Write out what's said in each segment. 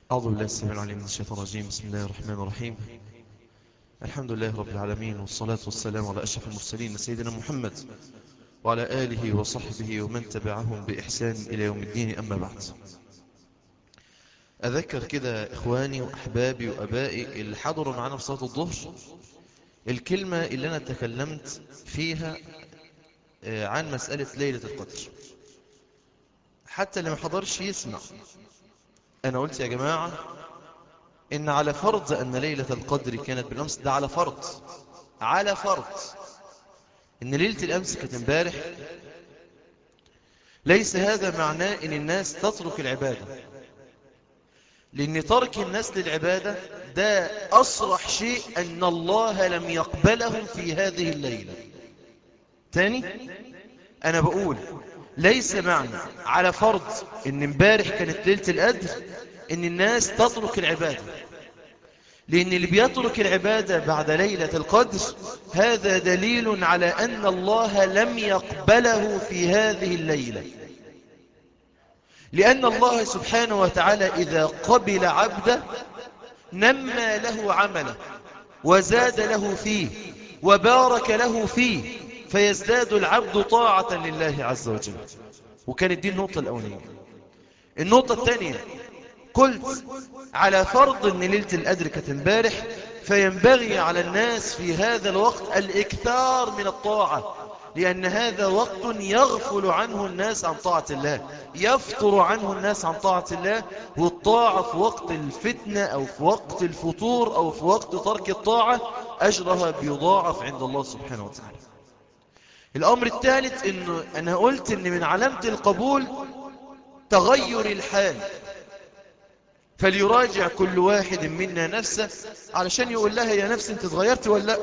أعوذ بالله السميع العليم من الشيطان الرجيم بسم الله الرحمن الرحيم الحمد لله رب العالمين والصلاة والسلام على أشرف المرسلين سيدنا محمد وعلى آله وصحبه ومن تبعهم بإحسان إلى يوم الدين أما بعد أذكر كده إخواني وأحبابي وأبائي اللي حضروا معنا في صلاة الظهر الكلمة اللي أنا تكلمت فيها عن مسألة ليلة القدر حتى اللي ما حضرش يسمع أنا قلت يا جماعة إن على فرض أن ليلة القدر كانت بالأمس ده على فرض على فرض إن ليلة الأمس كانت امبارح ليس هذا معناه إن الناس تترك العبادة لأن ترك الناس للعبادة ده أصرح شيء أن الله لم يقبلهم في هذه الليلة تاني أنا بقول ليس معنى على فرض ان امبارح كانت ليلة القدر ان الناس تترك العبادة لان اللي بيترك العبادة بعد ليلة القدر هذا دليل على ان الله لم يقبله في هذه الليلة لان الله سبحانه وتعالى اذا قبل عبده نمى له عمله وزاد له فيه وبارك له فيه فيزداد العبد طاعة لله عز وجل وكانت دي النقطة الأولية النقطة الثانية قلت على فرض أن ليلة القدر كانت امبارح فينبغي على الناس في هذا الوقت الإكثار من الطاعة لأن هذا وقت يغفل عنه الناس عن طاعة الله يفطر عنه الناس عن طاعة الله والطاعة في وقت الفتنة أو في وقت الفطور أو في وقت ترك الطاعة أجرها بيضاعف عند الله سبحانه وتعالى الأمر الثالث إنه أنا قلت إن من علامة القبول تغير الحال فليراجع كل واحد منا نفسه علشان يقول لها يا نفس انت اتغيرت ولا لا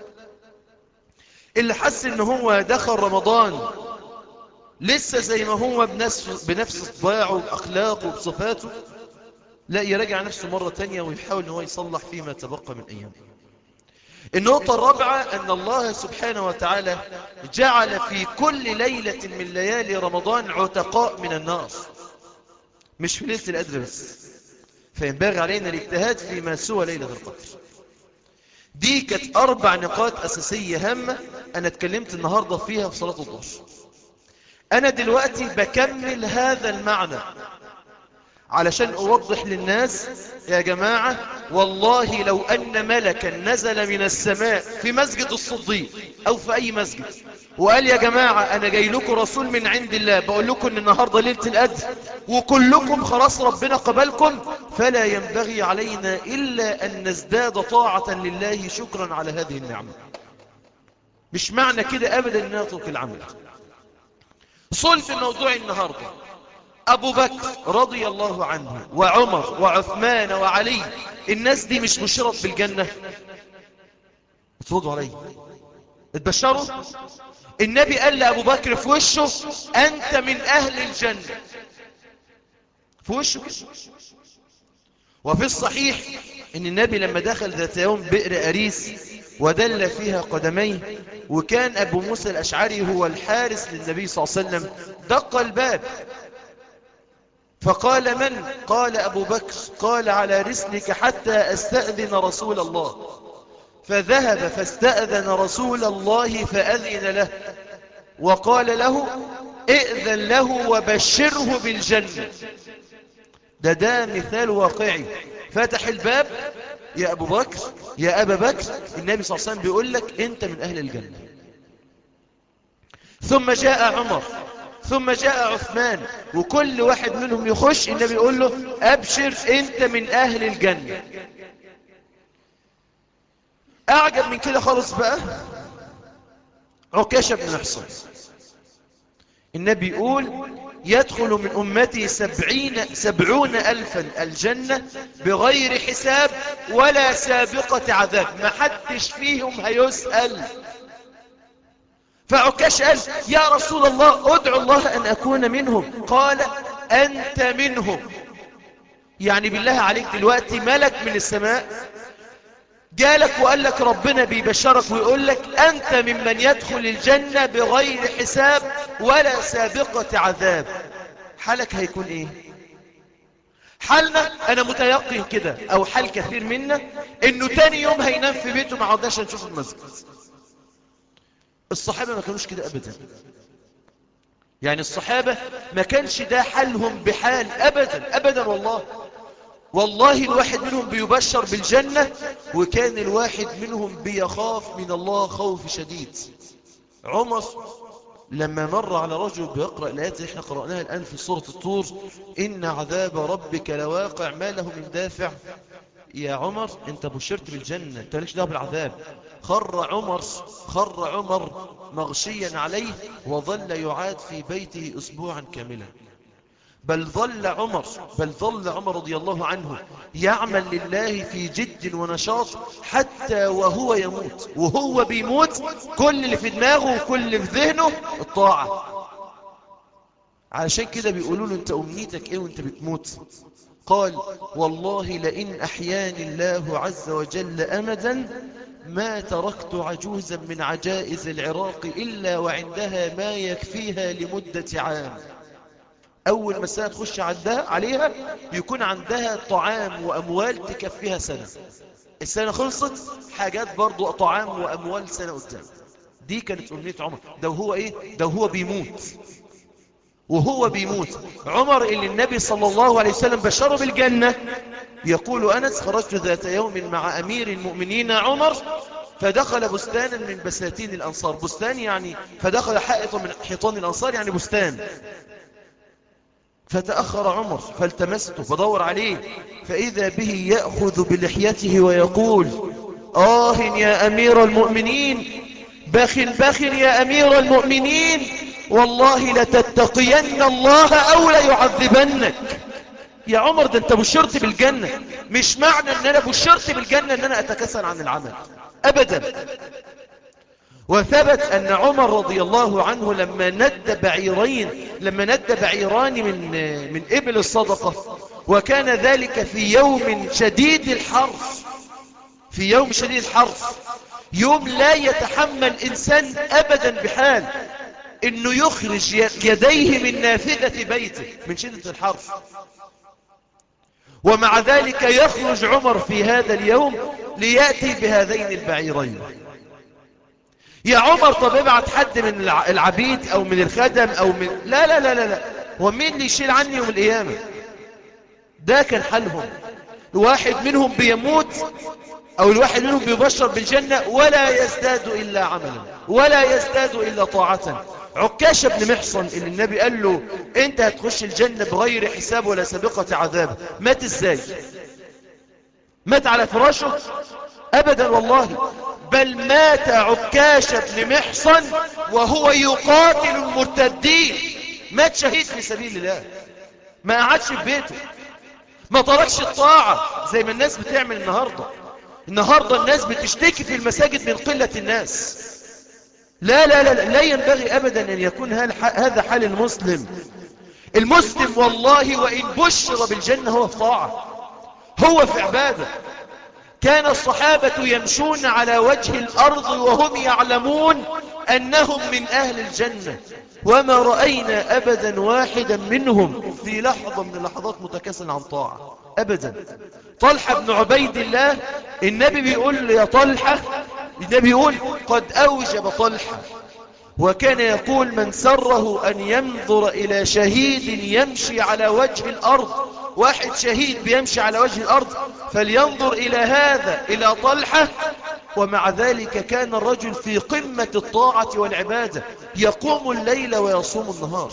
اللي حس ان هو دخل رمضان لسه زي ما هو بنفس, بنفس طباعه بأخلاقه بصفاته لا يراجع نفسه مرة تانية ويحاول ان هو يصلح فيما تبقى من أيامه النقطة الرابعة أن الله سبحانه وتعالى جعل في كل ليلة من ليالي رمضان عتقاء من النار مش في ليلة القدر بس فينبغي علينا الاجتهاد فيما سوى ليلة القدر دي كانت أربع نقاط أساسية هامة أنا اتكلمت النهاردة فيها في صلاة الظهر أنا دلوقتي بكمل هذا المعنى علشان أوضح للناس يا جماعة والله لو أن ملكا نزل من السماء في مسجد الصديق أو في أي مسجد وقال يا جماعة أنا جاي لكم رسول من عند الله بقول لكم أن النهاردة ليلة القدر وكلكم خلاص ربنا قبلكم فلا ينبغي علينا إلا أن نزداد طاعة لله شكرا على هذه النعمة مش معنى كده أبدا أن نترك العمل صلب الموضوع النهاردة أبو بكر رضي الله عنه وعمر وعثمان وعلي الناس دي مش بشرت بالجنة اتفضوا علي اتبشروا النبي قال لأبو بكر في وشه أنت من أهل الجنة في وشه وفي الصحيح ان النبي لما دخل ذات يوم بئر أريس ودل فيها قدميه وكان أبو موسى الأشعري هو الحارس للنبي صلى الله عليه وسلم دق الباب فقال من قال أبو بكر قال على رسلك حتى أستأذن رسول الله فذهب فاستأذن رسول الله فأذن له وقال له ائذن له وبشره بالجنة ده ده مثال واقعي فتح الباب يا أبو بكر يا أبا بكر النبي صلى الله عليه وسلم بيقول لك أنت من أهل الجنة ثم جاء عمر ثم جاء عثمان وكل واحد منهم يخش النبي يقول له أبشر أنت من أهل الجنة أعجب من كده خالص بقى عكاشة بن محصن النبي يقول يدخل من أمتي سبعين سبعون ألفا الجنة بغير حساب ولا سابقة عذاب ما حدش فيهم هيسأل فعكاش قال يا رسول الله ادعو الله أن أكون منهم قال أنت منهم يعني بالله عليك دلوقتي ملك من السماء جالك وقال لك ربنا بيبشرك ويقول لك أنت ممن يدخل الجنة بغير حساب ولا سابقة عذاب حالك هيكون إيه حالنا انا متيقن كده او حال كثير منا انه تاني يوم هينام في بيته ما عودناش نشوف المسجد الصحابة ما كانوش كده ابدا يعني الصحابة ما كانش ده حالهم بحال ابدا ابدا والله والله الواحد منهم بيبشر بالجنة وكان الواحد منهم بيخاف من الله خوف شديد عمر لما مر على رجل بيقرأ الآيات اللي احنا قرأناها الآن في سورة الطور إن عذاب ربك لواقع ما له من دافع يا عمر انت بشرت بالجنة انت ليش دعوه بالعذاب خر عمر خر عمر مغشيا عليه وظل يعاد في بيته أسبوعا كاملا بل ظل عمر بل ظل عمر رضي الله عنه يعمل لله في جد ونشاط حتى وهو يموت وهو بيموت كل اللي في دماغه وكل اللي في ذهنه الطاعة علشان كده بيقولوا له انت امنيتك ايه وانت بتموت قال والله لئن احياني الله عز وجل امدا ما تركت عجوزا من عجائز العراق الا وعندها ما يكفيها لمدة عام أول ما السنة تخش عندها عليها يكون عندها طعام وأموال تكفيها سنة السنة خلصت حاجات برضو طعام وأموال سنة قدام دي كانت أمنية عمر ده هو إيه ده هو بيموت وهو بيموت عمر اللي النبي صلى الله عليه وسلم بشره بالجنة يقول أنس خرجت ذات يوم مع أمير المؤمنين عمر فدخل بستانا من بساتين الأنصار بستان يعني فدخل حائط من حيطان الأنصار يعني بستان فتأخر عمر فالتمسته فدور عليه فإذا به يأخذ بلحيته ويقول آه يا أمير المؤمنين بخ بخ يا أمير المؤمنين والله لتتقين الله أو ليعذبنك يا عمر ده انت بشرت بالجنة مش معنى ان انا بشرت بالجنة ان انا اتكسل عن العمل ابدا وثبت أن عمر رضي الله عنه لما ند بعيرين لما ند بعيران من من إبل الصدقة وكان ذلك في يوم شديد الحر في يوم شديد الحر يوم لا يتحمل إنسان أبدا بحال إنه يخرج يديه من نافذة بيته من شدة الحر ومع ذلك يخرج عمر في هذا اليوم ليأتي بهذين البعيرين يا عمر طب ابعت حد من العبيد او من الخدم او من لا لا لا لا لا هو مين اللي يشيل عني يوم القيامة ده كان حالهم الواحد منهم بيموت او الواحد منهم بيبشر بالجنة ولا يزداد الا عملا ولا يزداد الا طاعة عكاش بن محصن اللي النبي قال له انت هتخش الجنة بغير حساب ولا سابقة عذاب مات ازاي مات على فراشه ابدا والله بل مات عكاش بن محصن وهو يقاتل المرتدين مات شهيد في سبيل الله ما قعدش في بيته ما تركش الطاعة زي ما الناس بتعمل النهاردة النهاردة الناس بتشتكي في المساجد من قلة الناس لا لا لا لا ينبغي أبدا أن يكون هذا حال المسلم المسلم والله وإن بشر بالجنة هو في طاعة هو في عبادة كان الصحابة يمشون على وجه الأرض وهم يعلمون أنهم من أهل الجنة وما رأينا أبدا واحدا منهم في لحظة من اللحظات متكاسل عن طاعة أبدا طلحة بن عبيد الله النبي بيقول يا طلحة النبي يقول قد أوجب طلحة وكان يقول من سره أن ينظر إلى شهيد يمشي على وجه الأرض واحد شهيد بيمشي على وجه الأرض فلينظر إلى هذا إلى طلحة ومع ذلك كان الرجل في قمة الطاعة والعبادة يقوم الليل ويصوم النهار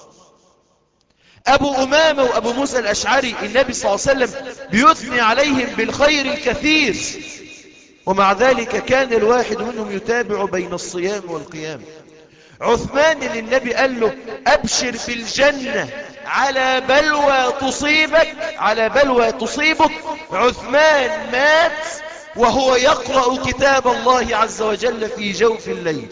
أبو أمامة وأبو موسى الأشعري النبي صلى الله عليه وسلم بيثني عليهم بالخير الكثير ومع ذلك كان الواحد منهم يتابع بين الصيام والقيام عثمان اللي النبي قال له أبشر في الجنة على بلوى تصيبك على بلوى تصيبك عثمان مات وهو يقرأ كتاب الله عز وجل في جوف الليل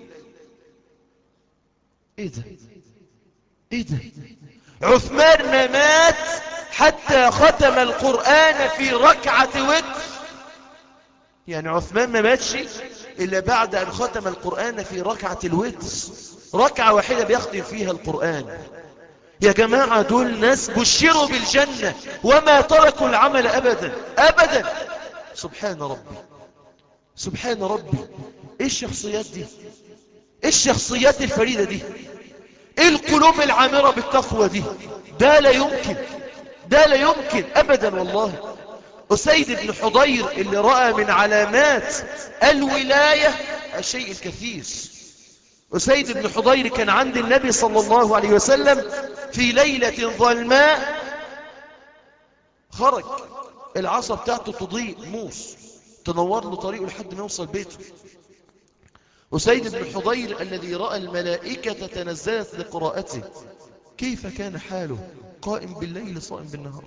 ايه ده ايه ده عثمان ما مات حتى ختم القرآن في ركعة وتر يعني عثمان ما ماتش إلا بعد أن ختم القرآن في ركعة الوتر ركعة واحدة بيختم فيها القرآن يا جماعة دول ناس بشروا بالجنة وما تركوا العمل أبدا أبدا سبحان ربي سبحان ربي ايه الشخصيات دي ايه الشخصيات الفريدة دي ايه القلوب العامرة بالتقوى دي ده لا يمكن ده لا يمكن ابدا والله أسيد بن حضير اللي رأى من علامات الولاية الشيء الكثير أسيد بن حضير كان عند النبي صلى الله عليه وسلم في ليلة ظلماء خرج العصا بتاعته تضيء موس تنور له طريقه لحد ما يوصل بيته أسيد بن حضير الذي رأى الملائكة تنزلت لقراءته كيف كان حاله قائم بالليل صائم بالنهار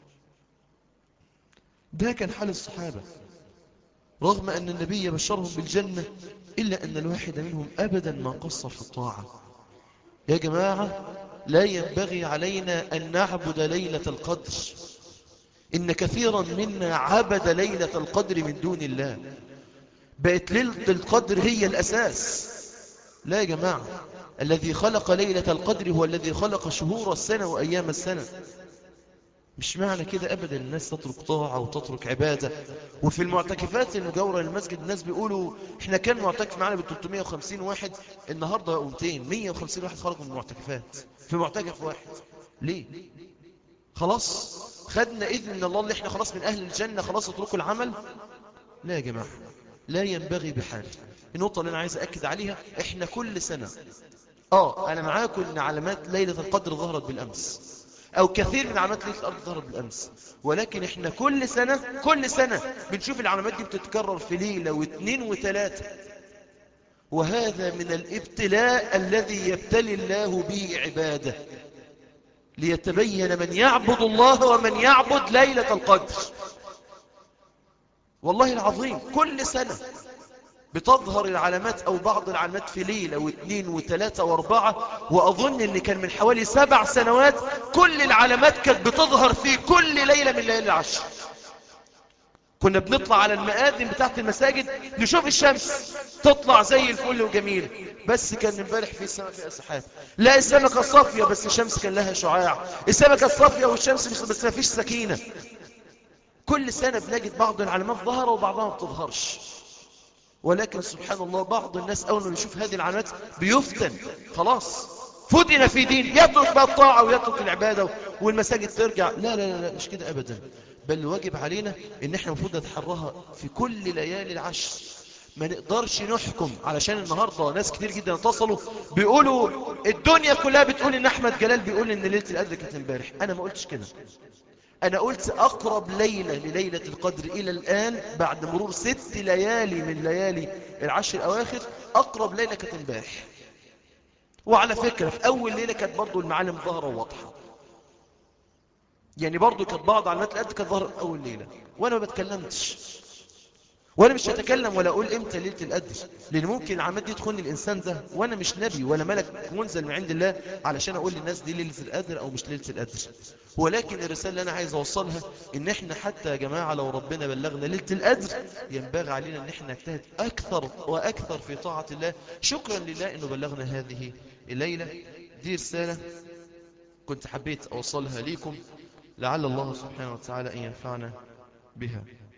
ده كان حال الصحابة رغم أن النبي بشرهم بالجنة إلا أن الواحد منهم أبدا ما قصر في الطاعة يا جماعة لا ينبغي علينا أن نعبد ليلة القدر إن كثيرا منا عبد ليلة القدر من دون الله بقت ليلة القدر هي الأساس لا يا جماعة الذي خلق ليلة القدر هو الذي خلق شهور السنة وأيام السنة مش معنى كده أبدا الناس تترك طاعة وتترك عبادة وفي المعتكفات المجاورة للمسجد الناس بيقولوا احنا كان معتكف معنا ب 350 واحد النهاردة بقوا 200 150 واحد خرجوا من المعتكفات في معتكف واحد ليه خلاص خدنا إذن من الله اللي احنا خلاص من أهل الجنة خلاص اتركوا العمل لا يا جماعة لا ينبغي بحال النقطة اللي أنا عايز أكد عليها احنا كل سنة آه أنا معاكم إن علامات ليلة القدر ظهرت بالأمس أو كثير من علامات ليلة الأرض ظهرت بالأمس ولكن احنا كل سنة كل سنة بنشوف العلامات دي بتتكرر في ليلة واثنين وثلاثة وهذا من الابتلاء الذي يبتلي الله به عباده ليتبين من يعبد الله ومن يعبد ليلة القدر والله العظيم كل سنة بتظهر العلامات أو بعض العلامات في ليلة واثنين وثلاثة واربعة وأظن أن كان من حوالي سبع سنوات كل العلامات كانت بتظهر في كل ليلة من ليالي العشر كنا بنطلع على المآذن بتاعت المساجد نشوف الشمس تطلع زي الفل وجميلة بس كان امبارح في السماء فيها سحاب لا السمكة صافية بس الشمس كان لها شعاع السمكة صافية والشمس بس ما فيش سكينة كل سنة بنجد بعض العلامات ظهر وبعضها ما بتظهرش ولكن سبحان الله بعض الناس أول ما يشوف هذه العلامات بيفتن خلاص فتن في دين يترك بقى الطاعة ويترك العبادة والمساجد ترجع لا لا لا, لا مش كده أبدا بل واجب علينا ان احنا المفروض نتحرها في كل ليالي العشر ما نقدرش نحكم علشان النهاردة ناس كتير جدا اتصلوا بيقولوا الدنيا كلها بتقول ان احمد جلال بيقول ان ليلة القدر كانت امبارح انا ما قلتش كده انا قلت اقرب ليلة لليلة القدر الى الان بعد مرور ست ليالي من ليالي العشر الاواخر اقرب ليلة كانت امبارح وعلى فكرة في اول ليلة كانت برضو المعالم ظاهرة وواضحة يعني برضو كانت بعض علامات القدر كانت ظاهرة في اول ليلة وانا ما بتكلمتش وانا مش هتكلم ولا اقول امتى ليله القدر لان ممكن العلامات دي تخون الانسان ده وانا مش نبي ولا ملك منزل من عند الله علشان اقول للناس دي ليله القدر او مش ليله القدر ولكن الرساله اللي انا عايز اوصلها ان احنا حتى يا جماعه لو ربنا بلغنا ليله القدر ينبغي علينا ان احنا نجتهد اكثر واكثر في طاعه الله شكرا لله انه بلغنا هذه الليله دي رساله كنت حبيت اوصلها ليكم لعل الله سبحانه وتعالى ان ينفعنا بها